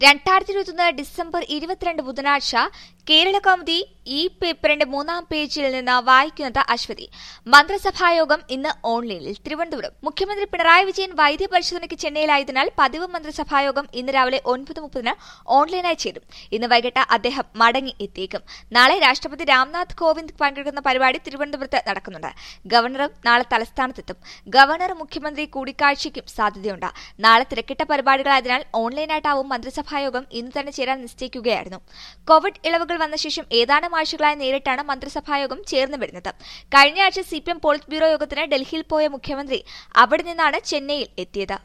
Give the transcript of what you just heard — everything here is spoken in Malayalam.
രണ്ടായിരത്തി ഇരുപത്തൊന്ന് ഡിസംബർ ഇരുപത്തിരണ്ട് ബുധനാഴ്ച കേരള കൗമുദി ഈ പേപ്പറിന്റെ മൂന്നാം പേജിൽ നിന്ന് വായിക്കുന്നത് അശ്വതി മന്ത്രിസഭായോഗം ഇന്ന് ഓൺലൈനിൽ തിരുവനന്തപുരം മുഖ്യമന്ത്രി പിണറായി വിജയൻ വൈദ്യപരിശോധനയ്ക്ക് ചെന്നൈയിലായതിനാൽ പതിവ് മന്ത്രിസഭായോഗം ഇന്ന് രാവിലെ ഒൻപത് മുപ്പതിന് ഓൺലൈനായി ചേരും ഇന്ന് വൈകിട്ട് അദ്ദേഹം മടങ്ങി എത്തിയേക്കും നാളെ രാഷ്ട്രപതി രാംനാഥ് കോവിന്ദ് പങ്കെടുക്കുന്ന പരിപാടി തിരുവനന്തപുരത്ത് നടക്കുന്നുണ്ട് ഗവർണറും നാളെ തലസ്ഥാനത്തെത്തും ഗവർണർ മുഖ്യമന്ത്രി കൂടിക്കാഴ്ചയ്ക്കും സാധ്യതയുണ്ട് നാളെ തിരക്കിട്ട പരിപാടികളായതിനാൽ ഓൺലൈനായിട്ടാവും മന്ത്രിസഭായോഗം ഇന്ന് തന്നെ ചേരാൻ നിശ്ചയിക്കുകയായിരുന്നു കോവിഡ് ഇളവുകൾ വന്ന ശേഷം ഏതാനും ആഴ്ചകളായി നേരിട്ടാണ് മന്ത്രിസഭായോഗം ചേർന്ന് വരുന്നത് കഴിഞ്ഞ ആഴ്ച സിപിഎം പോളിറ്റ് ബ്യൂറോ യോഗത്തിന് ഡൽഹിയിൽ പോയ മുഖ്യമന്ത്രി അവിടെ നിന്നാണ് ചെന്നൈയിൽ എത്തിയത്